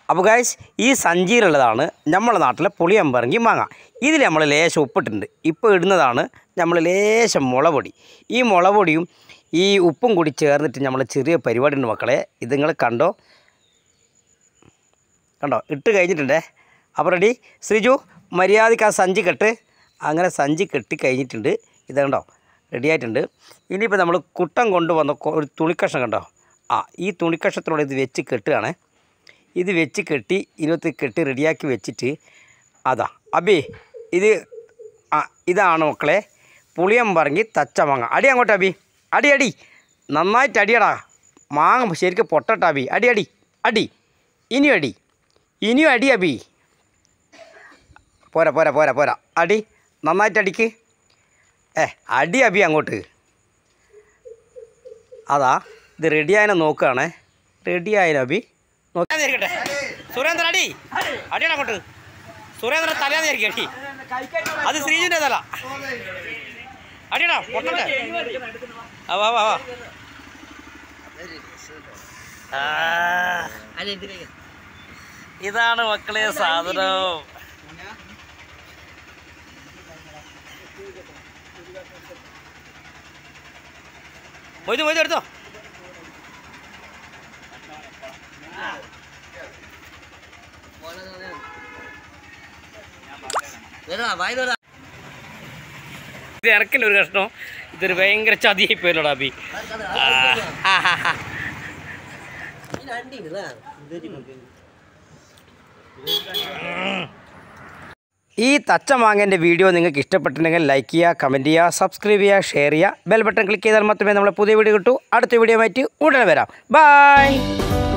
അപ്പോൾ ഗായ്സ് ഈ സഞ്ചിയിലുള്ളതാണ് നമ്മളെ നാട്ടിലെ പുളിയമ്പറങ്ങി മാങ്ങ ഇതിൽ നമ്മൾ ലേശം ഉപ്പിട്ടുണ്ട് ഇപ്പോൾ ഇടുന്നതാണ് നമ്മൾ ലേശം മുളപൊടി ഈ മുളപൊടിയും ഈ ഉപ്പും കൂടി ചേർന്നിട്ട് നമ്മൾ ചെറിയ പരിപാടി ഉണ്ട് മക്കളെ ഇത് നിങ്ങൾ കണ്ടോ കണ്ടോ ഇട്ട് കഴിഞ്ഞിട്ടുണ്ടേ അപ്പോൾ റെഡി ശ്രീജു മര്യാദയ്ക്ക് ആ സഞ്ചി കെട്ട് അങ്ങനെ സഞ്ചി കെട്ടി കഴിഞ്ഞിട്ടുണ്ട് ഇത് കണ്ടോ റെഡി ആയിട്ടുണ്ട് ഇനിയിപ്പോൾ നമ്മൾ കുട്ടം കൊണ്ടുവന്ന കൊ- ഒരു തുണിക്കഷ്ണം കണ്ടോ ആ ഈ തുണിക്കഷ്ണത്തിലൂടെ ഇത് വെച്ച് കെട്ടുകയാണ് ഇത് വെച്ച് കെട്ടി ഇരുപത്തി കെട്ടി റെഡിയാക്കി വെച്ചിട്ട് അതാ അബി ഇത് ആ ഇതാണ് മക്കളെ പുളിയം പറങ്ങി തച്ച മാങ്ങ അടി അങ്ങോട്ട് അബി അടി അടി നന്നായിട്ട് അടിയടാ മാങ്ങ ശരിക്കും പൊട്ടട്ട അബി അടി അടി അടി ഇനിയും അടി ഇനിയും അടി അബി പോരാ പോരാ പോരാ പോരാ അടി നന്നായിട്ട് അടിക്ക് ഏ അടി അബി അങ്ങോട്ട് അതാ ഇത് റെഡിയായതിനെ നോക്കുകയാണേ റെഡിയായതിനെ അബി നോക്കിയിരിക്കട്ടെ സുരേന്ദ്രൻ അടി അടിയടാ അങ്ങോട്ട് സുരേന്ദ്രൻ തലേന്നായിരിക്കും അടി അത് ശ്രീജുവിൻ്റെ തല അടിയടാ പൊട്ടട്ടെ ആ വാ വാ വാ ആ, ഇതാണ് മക്കളെ സാധനം മൊയ്ത് മൊയ്ത് എടുത്തോ ഇത് ഇറക്കില്ല ഒരു കഷ്ണം ഇതൊരു ഭയങ്കര ചതിയായി പോയല്ലോടാ അബി ആ, ആ, ആ, ആ. ഈ തച്ച മാങ്ങേൻ്റെ വീഡിയോ നിങ്ങൾക്ക് ഇഷ്ടപ്പെട്ടിട്ടുണ്ടെങ്കിൽ ലൈക്ക് ചെയ്യുക കമൻറ്റ് ചെയ്യുക സബ്സ്ക്രൈബ് ചെയ്യുക ഷെയർ ചെയ്യുക ബെൽ ബട്ടൺ ക്ലിക്ക് ചെയ്താൽ മാത്രമേ നമ്മളെ പുതിയ വീഡിയോ കിട്ടൂ അടുത്ത വീഡിയോ ആയിട്ട് ഉടനെ വരാം ബൈ